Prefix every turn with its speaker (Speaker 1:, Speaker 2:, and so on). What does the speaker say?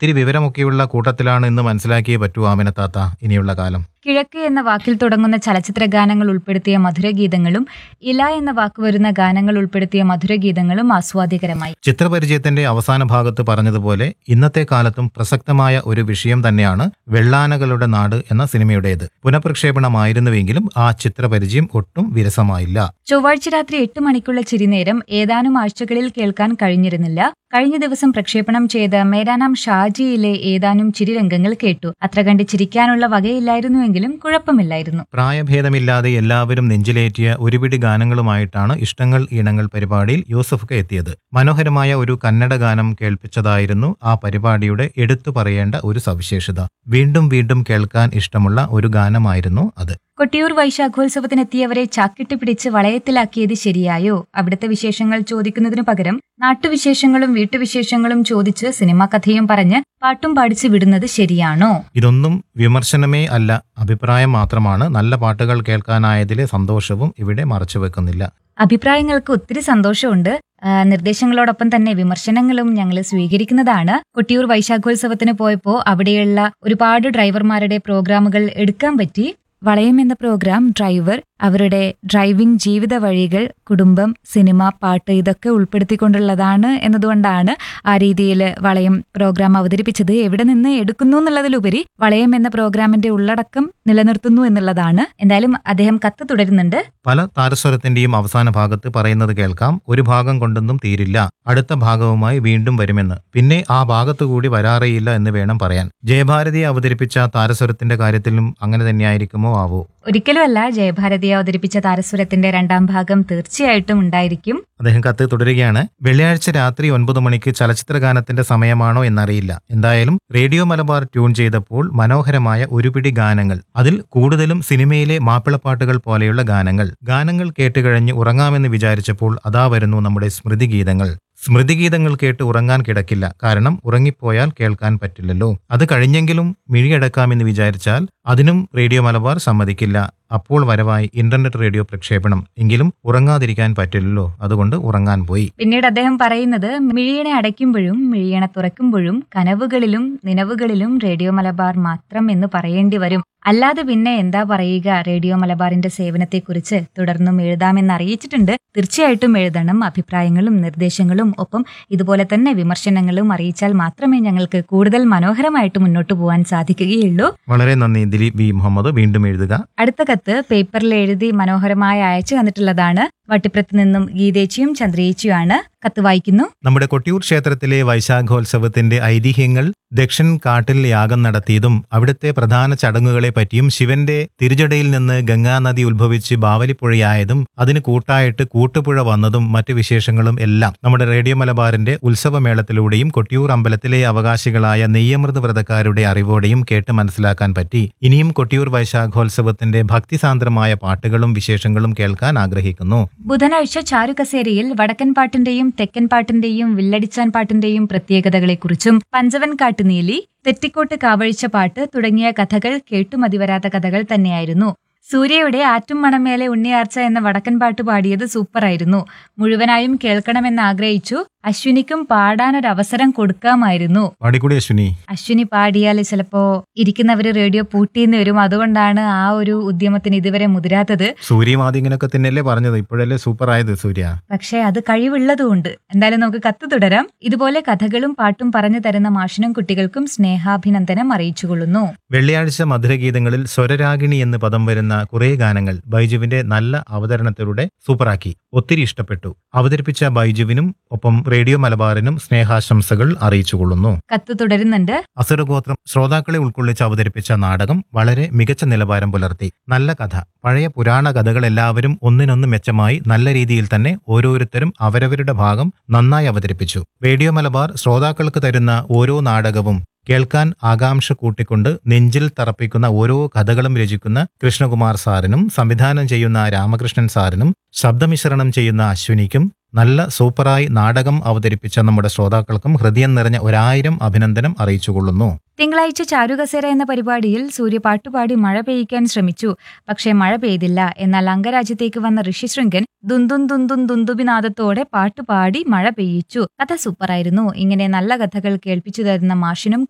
Speaker 1: ഒത്തിരി വിവരമൊക്കെയുള്ള കൂട്ടത്തിലാണ് എന്ന് മനസ്സിലാക്കിയേ പറ്റൂ ആമിനത്താത്ത ഇനിയുള്ള കാലം
Speaker 2: കിഴക്ക് എന്ന വാക്കിൽ തുടങ്ങുന്ന ചലച്ചിത്ര ഗാനങ്ങൾ ഉൾപ്പെടുത്തിയ മധുരഗീതങ്ങളും ഇല എന്ന വാക്ക് വരുന്ന ഗാനങ്ങൾ ഉൾപ്പെടുത്തിയ മധുരഗീതങ്ങളും ആസ്വാദ്യകരമായി
Speaker 1: ചിത്രപരിചയത്തിന്റെ അവസാന ഭാഗത്ത് പറഞ്ഞതുപോലെ ഇന്നത്തെ കാലത്തും പ്രസക്തമായ ഒരു വിഷയം തന്നെയാണ് വെള്ളാനകളുടെ നാട് എന്ന സിനിമയുടേത് പുനഃപ്രക്ഷേപണമായിരുന്നുവെങ്കിലും ആ ചിത്രപരിചയം ഒട്ടും വിരസമായില്ല
Speaker 2: ചൊവ്വാഴ്ച രാത്രി എട്ട് മണിക്കുള്ള ചിരിനേരം ഏതാനും ആഴ്ചകളിൽ കേൾക്കാൻ കഴിഞ്ഞിരുന്നില്ല കഴിഞ്ഞ ദിവസം പ്രക്ഷേപണം ചെയ്ത മേരാനാം ഷാജിയിലെ ഏതാനും ചിരിരംഗങ്ങൾ കേട്ടു അത്ര കണ്ട് ചിരിക്കാനുള്ള വകയില്ലായിരുന്നുവെങ്കിലും കുഴപ്പമില്ലായിരുന്നു
Speaker 1: പ്രായഭേദമില്ലാതെ എല്ലാവരും നെഞ്ചിലേറ്റിയ ഒരുപിടി ഗാനങ്ങളുമായിട്ടാണ് ഇഷ്ടങ്ങൾ ഈണങ്ങൾ പരിപാടിയിൽ യൂസഫ്ക്ക് എത്തിയത് മനോഹരമായ ഒരു കന്നഡ ഗാനം കേൾപ്പിച്ചതായിരുന്നു ആ പരിപാടിയുടെ എടുത്തു പറയേണ്ട ഒരു സവിശേഷത വീണ്ടും വീണ്ടും കേൾക്കാൻ ഇഷ്ടമുള്ള ഒരു ഗാനമായിരുന്നു അത്
Speaker 2: കൊട്ടിയൂർ വൈശാഖോത്സവത്തിനെത്തിയവരെ ചാക്കിട്ട് പിടിച്ച് വളയത്തിലാക്കിയത് ശരിയായോ അവിടുത്തെ വിശേഷങ്ങൾ ചോദിക്കുന്നതിനു പകരം നാട്ടുവിശേഷങ്ങളും വീട്ടുവിശേഷങ്ങളും ചോദിച്ച് സിനിമാ കഥയും പറഞ്ഞ് പാട്ടും പാടിച്ച് വിടുന്നത് ശരിയാണോ
Speaker 1: ഇതൊന്നും വിമർശനമേ അല്ല അഭിപ്രായം മാത്രമാണ് നല്ല പാട്ടുകൾ കേൾക്കാനായതിലെ സന്തോഷവും ഇവിടെ മറച്ചുവെക്കുന്നില്ല
Speaker 2: അഭിപ്രായങ്ങൾക്ക് ഒത്തിരി സന്തോഷമുണ്ട് ആ, നിർദ്ദേശങ്ങളോടൊപ്പം തന്നെ വിമർശനങ്ങളും ഞങ്ങൾ സ്വീകരിക്കുന്നതാണ് കൊട്ടിയൂർ വൈശാഖോത്സവത്തിന് പോയപ്പോൾ അവിടെയുള്ള ഒരുപാട് ഡ്രൈവർമാരുടെ പ്രോഗ്രാമുകൾ എടുക്കാൻ പറ്റി വളയം എന്ന പ്രോഗ്രാം ഡ്രൈവർ അവരുടെ ഡ്രൈവിംഗ് ജീവിത വഴികൾ കുടുംബം സിനിമ പാട്ട് ഇതൊക്കെ ഉൾപ്പെടുത്തിക്കൊണ്ടുള്ളതാണ് എന്നതുകൊണ്ടാണ് ആ രീതിയിൽ വളയം പ്രോഗ്രാം അവതരിപ്പിച്ചത് എവിടെ നിന്ന് എടുക്കുന്നു എന്നുള്ളതിലുപരി വളയം എന്ന പ്രോഗ്രാമിന്റെ ഉള്ളടക്കം നിലനിർത്തുന്നു എന്നുള്ളതാണ് എന്തായാലും അദ്ദേഹം കത്ത് തുടരുന്നുണ്ട്
Speaker 1: പല താരസ്വരത്തിന്റെയും അവസാന ഭാഗത്ത് പറയുന്നത് കേൾക്കാം ഒരു ഭാഗം കൊണ്ടൊന്നും തീരില്ല അടുത്ത ഭാഗവുമായി വീണ്ടും വരുമെന്ന് പിന്നെ ആ ഭാഗത്തു കൂടി വരാറേയില്ല എന്ന് വേണം പറയാൻ ജയഭാരതിയെ അവതരിപ്പിച്ച താരസ്വരത്തിന്റെ കാര്യത്തിലും അങ്ങനെ തന്നെയായിരിക്കുമോ ആവോ
Speaker 2: ഒരിക്കലുമല്ല ജയഭാരതിയെ അവതരിപ്പിച്ച താരസ്വരത്തിന്റെ രണ്ടാം ഭാഗം തീർച്ചയായിട്ടും ഉണ്ടായിരിക്കും
Speaker 1: അദ്ദേഹം കത്ത് തുടരുകയാണ് വെള്ളിയാഴ്ച രാത്രി ഒൻപത് മണിക്ക് ചലച്ചിത്ര ഗാനത്തിന്റെ സമയമാണോ എന്നറിയില്ല എന്തായാലും റേഡിയോ മലബാർ ട്യൂൺ ചെയ്തപ്പോൾ മനോഹരമായ ഒരുപിടി ഗാനങ്ങൾ അതിൽ കൂടുതലും സിനിമയിലെ മാപ്പിളപ്പാട്ടുകൾ പോലെയുള്ള ഗാനങ്ങൾ ഗാനങ്ങൾ കേട്ടുകഴിഞ്ഞ് ഉറങ്ങാമെന്ന് വിചാരിച്ചപ്പോൾ അതാ വരുന്നു നമ്മുടെ സ്മൃതിഗീതങ്ങൾ സ്മൃതിഗീതങ്ങൾ കേട്ട് ഉറങ്ങാൻ കിടക്കില്ല കാരണം ഉറങ്ങിപ്പോയാൽ കേൾക്കാൻ പറ്റില്ലല്ലോ അത് കഴിഞ്ഞെങ്കിലും മിഴിയടക്കാമെന്ന് വിചാരിച്ചാൽ അതിനും റേഡിയോ മലബാർ സമ്മതിക്കില്ല അപ്പോൾ വരവായി ഇന്റർനെറ്റ് റേഡിയോ പ്രക്ഷേപണം എങ്കിലും ഉറങ്ങാതിരിക്കാൻ പറ്റില്ലല്ലോ അതുകൊണ്ട് ഉറങ്ങാൻ പോയി
Speaker 2: പിന്നീട് അദ്ദേഹം പറയുന്നത് മിഴിയണെ അടയ്ക്കുമ്പോഴും മിഴിയണ തുറക്കുമ്പോഴും കനവുകളിലും നിലവുകളിലും റേഡിയോ മലബാർ മാത്രം എന്ന് പറയേണ്ടി വരും അല്ലാതെ പിന്നെ എന്താ പറയുക റേഡിയോ മലബാറിന്റെ സേവനത്തെക്കുറിച്ച് തുടർന്നും എഴുതാമെന്ന് അറിയിച്ചിട്ടുണ്ട് തീർച്ചയായിട്ടും എഴുതണം അഭിപ്രായങ്ങളും നിർദ്ദേശങ്ങളും ഒപ്പം ഇതുപോലെ തന്നെ വിമർശനങ്ങളും അറിയിച്ചാൽ മാത്രമേ ഞങ്ങൾക്ക് കൂടുതൽ മനോഹരമായിട്ട് മുന്നോട്ട് പോകാൻ സാധിക്കുകയുള്ളൂ
Speaker 1: വളരെ നന്ദി ദിലീപ് വി മുഹമ്മദ് വീണ്ടും എഴുതുക
Speaker 2: അടുത്ത കത്ത് പേപ്പറിൽ എഴുതി മനോഹരമായി അയച്ചു തന്നിട്ടുള്ളതാണ് വട്ടിപ്പുറത്ത് നിന്നും ഗീതേച്ചിയും ചന്ദ്രേച്ചിയുമാണ് കത്ത് വായിക്കുന്നു
Speaker 1: നമ്മുടെ കൊട്ടിയൂർ ക്ഷേത്രത്തിലെ വൈശാഖോത്സവത്തിന്റെ ഐതിഹ്യങ്ങൾ ദക്ഷൻ കാട്ടിൽ യാഗം നടത്തിയതും അവിടുത്തെ പ്രധാന ചടങ്ങുകളെ പറ്റിയും ശിവന്റെ തിരുജടയിൽ നിന്ന് ഗംഗാനദി ഉത്ഭവിച്ച് ബാവലിപ്പുഴയായതും അതിന് കൂട്ടായിട്ട് കൂട്ടുപുഴ വന്നതും മറ്റു വിശേഷങ്ങളും എല്ലാം നമ്മുടെ റേഡിയോ മലബാറിന്റെ ഉത്സവമേളത്തിലൂടെയും കൊട്ടിയൂർ അമ്പലത്തിലെ അവകാശികളായ നെയ്യമൃത് വ്രതക്കാരുടെ അറിവോടെയും കേട്ട് മനസ്സിലാക്കാൻ പറ്റി ഇനിയും കൊട്ടിയൂർ വൈശാഖോത്സവത്തിന്റെ ഭക്തിസാന്ദ്രമായ പാട്ടുകളും വിശേഷങ്ങളും കേൾക്കാൻ ആഗ്രഹിക്കുന്നു
Speaker 2: ബുധനാഴ്ച ചാരുകസേരയിൽ വടക്കൻ പാട്ടിന്റെയും തെക്കൻ പാട്ടിന്റെയും വില്ലടിച്ചാൻ പാട്ടിന്റെയും പ്രത്യേകതകളെക്കുറിച്ചും പഞ്ചവൻ കാട്ടുനീലി തെറ്റിക്കോട്ട് കാവഴിച്ച പാട്ട് തുടങ്ങിയ കഥകൾ കേട്ടുമതിവരാത്ത കഥകൾ തന്നെയായിരുന്നു സൂര്യയുടെ ആറ്റും മണമേലെ ഉണ്ണിയാർച്ച എന്ന വടക്കൻ പാട്ട് പാടിയത് സൂപ്പറായിരുന്നു മുഴുവനായും കേൾക്കണമെന്ന് ആഗ്രഹിച്ചു അശ്വിനിക്കും പാടാനൊരവസരം കൊടുക്കാമായിരുന്നു
Speaker 1: പാടിക്കൂടി അശ്വിനി
Speaker 2: അശ്വിനി പാടിയാൽ ചിലപ്പോ ഇരിക്കുന്നവര് റേഡിയോ പൂട്ടിന്ന് വരും അതുകൊണ്ടാണ് ആ ഒരു ഉദ്യമത്തിന് ഇതുവരെ മുതിരാത്തത്
Speaker 1: സൂര്യയും ആദ്യം ഇങ്ങനെയൊക്കെ തന്നെയല്ലേ പറഞ്ഞത് ഇപ്പോഴല്ലേ സൂപ്പർ ആയത് സൂര്യ
Speaker 2: പക്ഷേ അത് കഴിവുള്ളതുകൊണ്ട് എന്തായാലും നമുക്ക് കത്ത് തുടരാം ഇതുപോലെ കഥകളും പാട്ടും പറഞ്ഞു തരുന്ന മാഷിനും കുട്ടികൾക്കും സ്നേഹാഭിനന്ദനം അറിയിച്ചുകൊള്ളുന്നു
Speaker 1: വെള്ളിയാഴ്ച മധുരഗീതങ്ങളിൽ സ്വരരാഗിണി എന്ന് പദം വരുന്ന കുറേ ഗാനങ്ങൾ ബൈജുവിന്റെ നല്ല അവതരണത്തിലൂടെ സൂപ്പറാക്കി ഒത്തിരി ഇഷ്ടപ്പെട്ടു അവതരിപ്പിച്ച ബൈജുവിനും ഒപ്പം റേഡിയോ മലബാറിനും സ്നേഹാശംസകൾ അറിയിച്ചുകൊള്ളുന്നു
Speaker 2: കത്ത് തുടരുന്നുണ്ട്
Speaker 1: അസുരഗോത്രം ശ്രോതാക്കളെ ഉൾക്കൊള്ളിച്ച് അവതരിപ്പിച്ച നാടകം വളരെ മികച്ച നിലവാരം പുലർത്തി നല്ല കഥ പഴയ പുരാണ കഥകൾ എല്ലാവരും ഒന്നിനൊന്ന് മെച്ചമായി നല്ല രീതിയിൽ തന്നെ ഓരോരുത്തരും അവരവരുടെ ഭാഗം നന്നായി അവതരിപ്പിച്ചു റേഡിയോ മലബാർ ശ്രോതാക്കൾക്ക് തരുന്ന ഓരോ നാടകവും കേൾക്കാൻ ആകാംക്ഷ കൂട്ടിക്കൊണ്ട് നെഞ്ചിൽ തറപ്പിക്കുന്ന ഓരോ കഥകളും രചിക്കുന്ന കൃഷ്ണകുമാർ സാറിനും സംവിധാനം ചെയ്യുന്ന രാമകൃഷ്ണൻ സാറിനും ശബ്ദമിശ്രണം ചെയ്യുന്ന അശ്വിനിക്കും നല്ല സൂപ്പറായി നാടകം അവതരിപ്പിച്ച നമ്മുടെ ശ്രോതാക്കൾക്കും ഹൃദയം നിറഞ്ഞ ഒരായിരം അഭിനന്ദനം അറിയിച്ചുകൊള്ളുന്നു
Speaker 2: തിങ്കളാഴ്ച ചാരുകസേര എന്ന പരിപാടിയിൽ സൂര്യ പാട്ടുപാടി മഴ പെയ്യിക്കാൻ ശ്രമിച്ചു പക്ഷേ മഴ പെയ്തില്ല എന്നാൽ അംഗരാജ്യത്തേക്ക് വന്ന ഋഷിശൃംഗൻ ദുന്തും ദുന്തും ദുന്തുബിനാദത്തോടെ പാട്ടുപാടി മഴ പെയ്യിച്ചു കഥ സൂപ്പറായിരുന്നു ഇങ്ങനെ നല്ല കഥകൾ കേൾപ്പിച്ചു തരുന്ന മാഷിനും